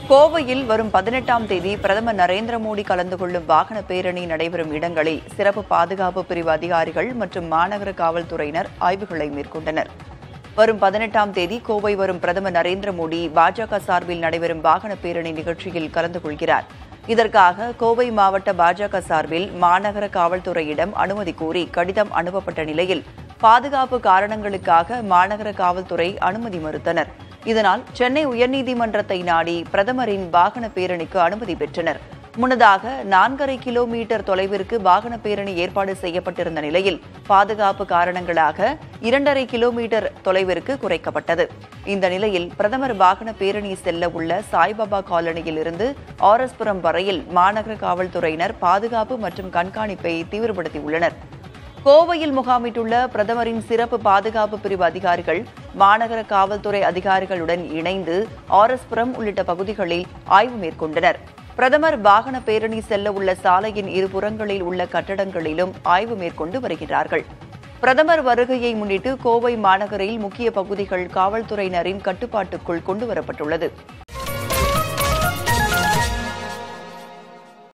கோவையில் வரும் பதினெட்டாம் தேதி பிரதமர் நரேந்திர மோடி கலந்து கொள்ளும் வாகன பேரணி நடைபெறும் இடங்களில் சிறப்பு பாதுகாப்பு பிரிவு அதிகாரிகள் மற்றும் மாநகர காவல்துறையினர் ஆய்வுகளை மேற்கொண்டனர் வரும் பதினெட்டாம் தேதி கோவை வரும் பிரதமர் நரேந்திர மோடி பாஜக சார்பில் நடைபெறும் வாகன பேரணி நிகழ்ச்சியில் கலந்து கொள்கிறார் இதற்காக கோவை மாவட்ட பாஜக சார்பில் மாநகர காவல்துறையிடம் அனுமதி கோரி கடிதம் அனுப்பப்பட்ட நிலையில் பாதுகாப்பு காரணங்களுக்காக மாநகர காவல்துறை அனுமதி மறுத்தனர் இதனால் சென்னை உயர்நீதிமன்றத்தை நாடி பிரதமரின் வாகன பேரணிக்கு அனுமதி பெற்றனர் முன்னதாக நான்கரை கிலோமீட்டர் தொலைவிற்கு வாகன பேரணி ஏற்பாடு செய்யப்பட்டிருந்த நிலையில் பாதுகாப்பு காரணங்களாக இரண்டரை கிலோமீட்டர் தொலைவிற்கு குறைக்கப்பட்டது இந்த நிலையில் பிரதமர் வாகன பேரணி செல்ல உள்ள சாய்பாபா காலனியில் இருந்து ஆர்எஸ்புரம் வரையில் மாநகர காவல்துறையினர் பாதுகாப்பு மற்றும் கண்காணிப்பை தீவிரப்படுத்தியுள்ளனர் கோவையில் முகாமிட்டுள்ள பிரதமரின் சிறப்பு பாதுகாப்பு பிரிவு அதிகாரிகள் மாநகர காவல்துறை அதிகாரிகளுடன் இணைந்து ஆர்எஸ்புரம் உள்ளிட்ட பகுதிகளில் ஆய்வு மேற்கொண்டனர் பிரதமர் வாகன பேரணி செல்ல உள்ள சாலையின் இருபுறங்களில் உள்ள கட்டடங்களிலும் ஆய்வு மேற்கொண்டு வருகிறார்கள் பிரதமர் வருகையை முன்னிட்டு கோவை மாநகரில் முக்கிய பகுதிகள் காவல்துறையினரின் கட்டுப்பாட்டுக்குள் கொண்டுவரப்பட்டுள்ளது